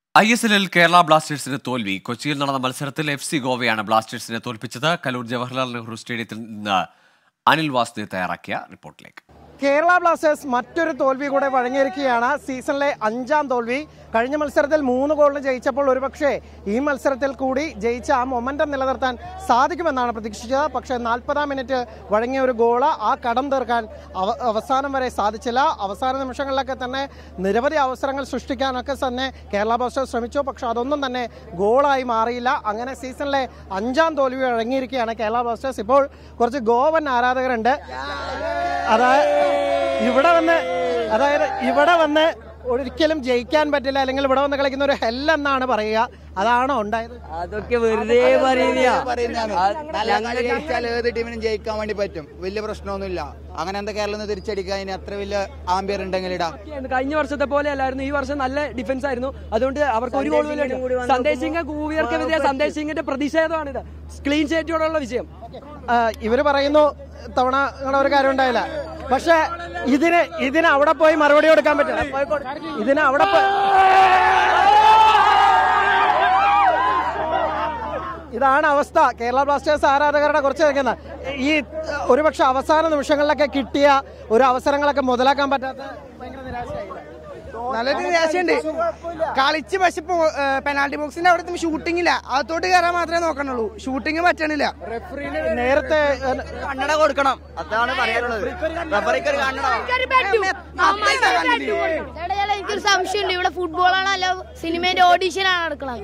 I S എല്ലിൽ കേരള ബ്ലാസ്റ്റേഴ്സിന് തോൽവി കൊച്ചിയിൽ നടന്ന മത്സരത്തിൽ എഫ് സി ഗോവയാണ് ബ്ലാസ്റ്റേഴ്സിനെ തോൽപ്പിച്ചത് കലൂർ ജവഹർലാൽ നെഹ്റു സ്റ്റേഡിയത്തിൽ നിന്ന് അനിൽ വാസുദേവ് തയ്യാറാക്കിയ റിപ്പോർട്ടിലേക്ക് കേരള ബ്ലാസ്റ്റേഴ്സ് മറ്റൊരു തോൽവി കൂടെ വഴങ്ങിയിരിക്കുകയാണ് സീസണിലെ അഞ്ചാം തോൽവി കഴിഞ്ഞ മത്സരത്തിൽ മൂന്ന് ഗോളിന് ജയിച്ചപ്പോൾ ഒരുപക്ഷെ ഈ മത്സരത്തിൽ കൂടി ജയിച്ച ആ മൊമെന്റം നിലനിർത്താൻ സാധിക്കുമെന്നാണ് പ്രതീക്ഷിച്ചത് പക്ഷേ നാൽപ്പതാം മിനിറ്റ് വഴങ്ങിയ ഒരു ഗോള് ആ കടം തീർക്കാൻ അവ- അവസാനം വരെ സാധിച്ചില്ല അവസാന നിമിഷങ്ങളിലൊക്കെ തന്നെ നിരവധി അവസരങ്ങൾ സൃഷ്ടിക്കാനൊക്കെ തന്നെ കേരള ബ്ലാസ്റ്റേഴ്സ് ശ്രമിച്ചു പക്ഷെ അതൊന്നും തന്നെ ഗോളായി മാറിയില്ല അങ്ങനെ സീസണിലെ അഞ്ചാം തോൽവി വഴങ്ങിയിരിക്കുകയാണ് കേരള ബ്ലാസ്റ്റേഴ്സ് ഇപ്പോൾ കുറച്ച് ഗോവൻ ആരാധകരുണ്ട് അതായത് ഇവിടെ വന്ന് അതായത് ഇവിടെ വന്ന് ഒരിക്കലും ജയിക്കാൻ പറ്റില്ല അല്ലെങ്കിൽ ഇവിടെ വന്ന് കളിക്കുന്ന ഒരു ഹെൽ എന്നാണ് പറയുക അതാണോ ഉണ്ടായത് അതൊക്കെ വെറുതെ പറയുന്നയാ പറയുന്നതാണ് നല്ല കളി കളിച്ചാൽ ഏത് ടീമിനും ജയിക്കാൻ വേണ്ടി പറ്റും വലിയ പ്രശ്നമൊന്നുമില്ല അങ്ങനെ എന്താ കേരളം തിരിച്ചടിക്കാൻ ഇനി അത്ര വലിയ ആംബിയർ ഉണ്ടെങ്കിൽ ഇടാം കഴിഞ്ഞ വർഷത്തെ പോലെ അല്ലായിരുന്നു ഈ വർഷം നല്ല ഡിഫൻസ് ആയിരുന്നു അതുകൊണ്ട് അവർക്ക് ഒരു ഗോൾ സന്ദേശ് സിംഗ് കൂവിയർക്കെതിരെ സന്ദേശ് സിംഗിന്റെ പ്രതിഷേധമാണിത് ക്ലീൻ ഷേറ്റോടുള്ള വിജയം ആ, ഇവര് പറയുന്നു തവണ അങ്ങനെ ഒരു കാര്യം ഉണ്ടായില്ല പക്ഷെ ഇതിന് ഇതിന് അവിടെ പോയി മറുപടി കൊടുക്കാൻ പറ്റില്ല ഇതിന് അവിടെ പോയി ഇതാണ് അവസ്ഥ കേരള ബ്ലാസ്റ്റേഴ്സ് ആരാധകരുടെ കുറച്ച് നിൽക്കുന്ന ഈ അഹ്, ഒരുപക്ഷെ അവസാന നിമിഷങ്ങളിലൊക്കെ കിട്ടിയ ഒരു അവസരങ്ങളൊക്കെ മുതലാക്കാൻ പറ്റാത്ത ഭയങ്കര നിരാശയായില്ലേ? നല്ലൊരു നിരാശയുണ്ട് കളിച്ച് പക്ഷെ ഇപ്പൊ പെനാൽറ്റി ബോക്സിന്റെ അവിടെ എത്തുമ്പോ ഷൂട്ടിംഗ് ഇല്ല അകത്തോട്ട് കയറാൻ മാത്രമേ നോക്കണുള്ളൂ ഷൂട്ടിംഗ് പറ്റണില്ല നേരത്തെ അഹ്, കണ്ണട കൊടുക്കണം അതാണ് പറയാനുള്ളത് റഫറിക്ക് ഒരു കണ്ണട എനിക്കൊരു സംശയമുണ്ട് ഇവിടെ ഫുട്ബോളാണോ അല്ല സിനിമേന്റെ ഓഡീഷൻ ആണ് നടക്കുന്നത്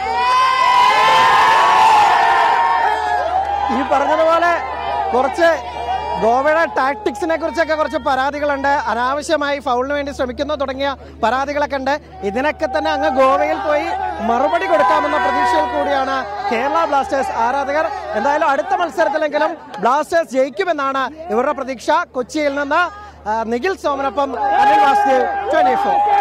ഈ പറഞ്ഞതുപോലെ കുറച്ച് ഗോവയുടെ ടാക്ടിക്സിനെ കുറിച്ചൊക്കെ കുറച്ച് പരാതികളുണ്ട് അനാവശ്യമായി ഫൗളിന് വേണ്ടി ശ്രമിക്കുന്നു തുടങ്ങിയ പരാതികളൊക്കെ ഉണ്ട് ഇതിനൊക്കെ തന്നെ അങ്ങ് ഗോവയിൽ പോയി മറുപടി കൊടുക്കാമെന്ന പ്രതീക്ഷയിൽ കൂടിയാണ് കേരള ബ്ലാസ്റ്റേഴ്സ് ആരാധകർ എന്തായാലും അടുത്ത മത്സരത്തിലെങ്കിലും ബ്ലാസ്റ്റേഴ്സ് ജയിക്കുമെന്നാണ് ഇവരുടെ പ്രതീക്ഷ കൊച്ചിയിൽ നിന്ന് ആ, നിഖിൽ സോമനൊപ്പം അനിൽ വാസുദേവ് ട്വന്റി ഫോർ